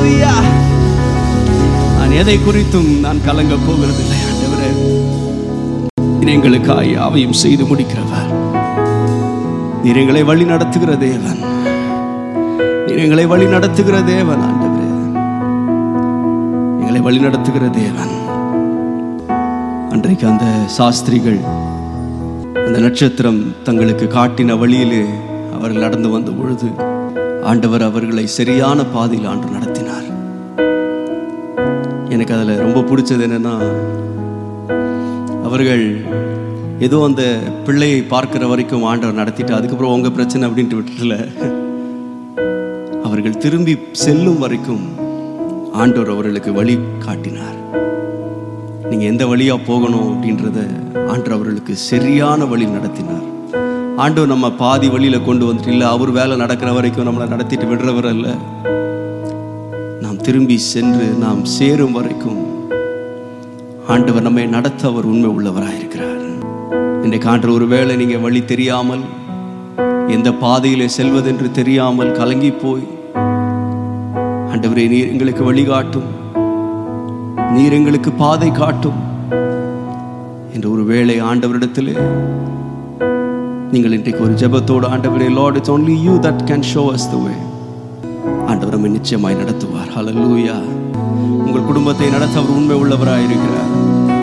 ஹalleluya நான் எதை குறித்தும் நான் கலங்க போகிறதில்லை ஆண்டவரே நீர் எங்களுக்காய் யாவையும் செய்து முடிக்கிறவர் நீர் எங்களை வழி நடத்துகிற தேவன் நீர் எங்களை வழி நடத்துகிற தேவன் ஆண்டவரே எங்களை வழி நடத்துகிற தேவன் அன்றைக்கு அந்த சாஸ்திரிகள் அந்த நட்சத்திரம் தங்களுக்கு காட்டின வழியிலே அவர்கள் நடந்து வந்த பொழுது ஆண்டவர் அவர்களை சரியான பாதையில் ஆண்டு நடத்தினார் எனக்கு அதில் ரொம்ப பிடிச்சது என்னன்னா அவர்கள் ஏதோ அந்த பிள்ளையை பார்க்கிற வரைக்கும் ஆண்டவர் நடத்திட்டு அதுக்கப்புறம் உங்க பிரச்சனை அப்படின்ட்டு விட்டுல அவர்கள் திரும்பி செல்லும் வரைக்கும் ஆண்டவர் அவர்களுக்கு வழி காட்டினார் நீங்க எந்த வழியா போகணும் அப்படின்றத ஆண்டவர் அவர்களுக்கு சரியான வழி நடத்தினார் ஆண்டவர் நம்ம பாதி வழியில கொண்டு வந்துட்டு இல்லை அவர் வேலை நடக்கிற வரைக்கும் நம்மளை நடத்திட்டு விடுறவர் அல்ல நாம் திரும்பி சென்று நாம் சேரும் வரைக்கும் ஆண்டவர் நம்மை நடத்த அவர் உண்மை உள்ளவராயிருக்கிறார் இன்றைக்கு ஆண்டவர் ஒருவேளை நீங்க வழி தெரியாமல் எந்த பாதையிலே செல்வதென்று தெரியாமல் கலங்கி போய் ஆண்டவரே நீர் எங்களுக்கு வழிகாட்டும் நீர் எங்களுக்கு பாதை காட்டும் என்ற ஒரு வேளை ஆண்டவரிடத்திலே நீங்கள் இன்றைக்கு ஒரு ஜெபத்தோடு ஆண்டவரே lord it's only you that can show us the way ஆண்டவர் நம்மை நிச்சயமாய் நடத்துவார் ஹalleluya உங்கள் குடும்பத்தை நடத்த அவர் உண்மை உள்ளவராய் இருக்கிறார்